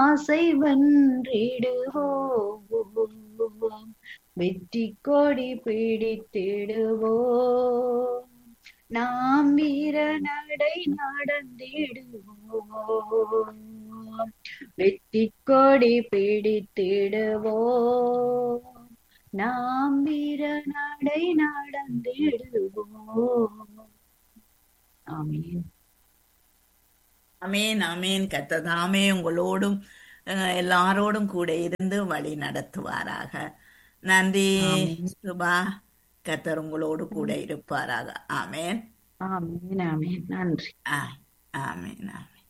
ஆசை வென்றிடுவோம் வெற்றி கொடி பிடித்திடுவோம் நாம் வீர நடை நடந்திடுவோம் வெற்றி கொடி பிடித்திடுவோம் நாம் வீர நடை நடந்திடுவோம் ஆமீன் அமேன் அமேன் கத்ததாமே உங்களோடும் அஹ், எல்லாரோடும் கூட இருந்து வழி நடத்துவாராக நன்றி ஆமீன் சுபா கத்தர் உங்களோடு கூட இருப்பாராக ஆமேன் ஆமீன் ஆமீன் நன்றி ஆ ஆமேன் ஆமேன்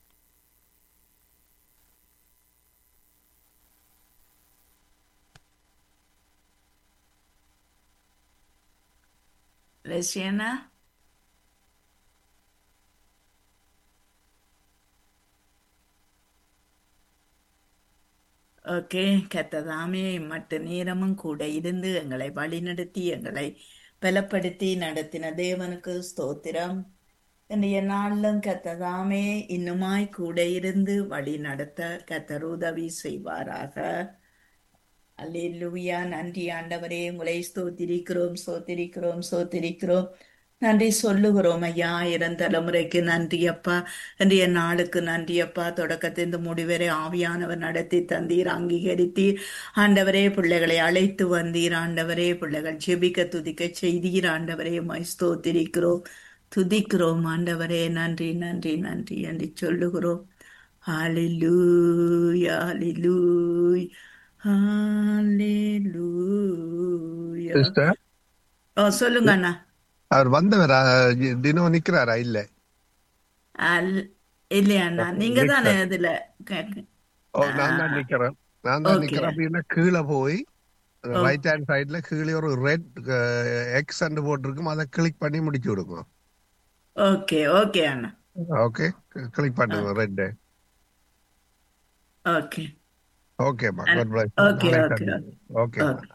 லட்சியனா ஓகே கத்ததாமே மற்ற நேரமும் கூட இருந்து எங்களை வழிநடத்தி எங்களை பலப்படுத்தி நடத்தின தேவனுக்கு ஸ்தோத்திரம் இன்றைய நாளிலும் கத்ததாமே இன்னுமாய் கூட இருந்து வழி நடத்த கத்தர் உதவி செய்வாராக அல்லேலூயா நன்றி ஆண்டவரே உங்களை ஸ்தோத்திரிக்கிறோம் ஸ்தோத்திரிக்கிறோம் ஸ்தோத்திரிக்கிறோம் நன்றி சொல்லுகிறோம் ஐயா இறந்த தலைமுறைக்கு நன்றி அப்பா இன்றைய நாளுக்கு நன்றி அப்பா தொடக்கத்திலிருந்து முடிவரை ஆவியானவர் நடத்தி தந்தீர் அங்கீகரித்தீர் ஆண்டவரே பிள்ளைகளை அழைத்து வந்தீர் ஆண்டவரே பிள்ளைகள் ஜெபிக்க துதிக்க செய்தீர் ஆண்டவரே மை ஸ்தோத்திரிக்கிறோம் துதிக்கிறோம் ஆண்டவரே நன்றி நன்றி நன்றி என்று சொல்லுகிறோம் ஹalleluya ஹalleluya ஹalleluya சிஸ்டர் ஓ சொல்லுங்க அண்ணா அவர் வந்தவர் அஹ், தினம் நிக்கிறாரா இல்ல அல்- இல்லையா அண்ணா நீங்க தானே நிக்கிறார் இதுல க- ஓ நான் தான் நிக்கிறேன் நான் தான் ஓகே நிக்கிறேன் அப்படின்னா கீழே போய் ஓ ரைட் ஹேண்ட் சைடுல கீழே ஒரு ரெட் எக்ஸ் அண்டு போட்டிருக்கும் அதை கிளிக் பண்ணி முடிச்சு விடுங்க ஓகே ஓகே அண்ணா ஓகே கிளிக் பண்ணுங்க ஓகே ரெட் ஓகே ஓகேம்மா அண்ணா, காட் பிளஸ் ஓகே நாளை ஓகே சந்திப்போம் ஓகேம்மா ஓகே